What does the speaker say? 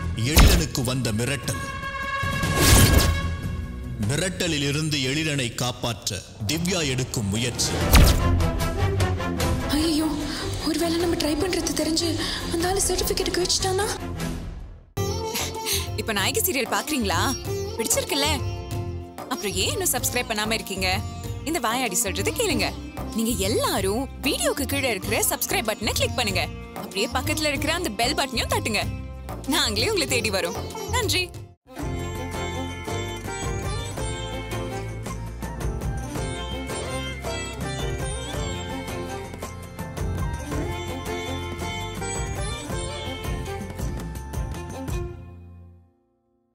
எழிலனுக்கு வந்த மிரட்டல் மிரட்டலில் இருந்து எழிலனை காப்பாற்ற திவ்யா எடுக்கும் முயற்சி ஐயோ ஒருவேளை நம்ம ட்ரை பண்றது தெரிஞ்சு அந்த ஆளு சர்டிபிகேட் வச்சுட்டானா இப்ப நாயகி சீரியல் பாக்குறீங்களா பிடிச்சிருக்குல்ல அப்புறம் ஏன் இன்னும் சப்ஸ்கிரைப் பண்ணாம இருக்கீங்க இந்த வாயாடி சொல்றது கேளுங்க நீங்க எல்லாரும் வீடியோக்கு கீழே இருக்கிற சப்ஸ்கிரைப் பட்டனை கிளிக் பண்ணுங்க அப்படியே பக்கத்துல இருக்கிற அந்த பெல் பட்டனையும் தட்டுங்க நாங்களே உங்களை தேடி வரோம் நன்றி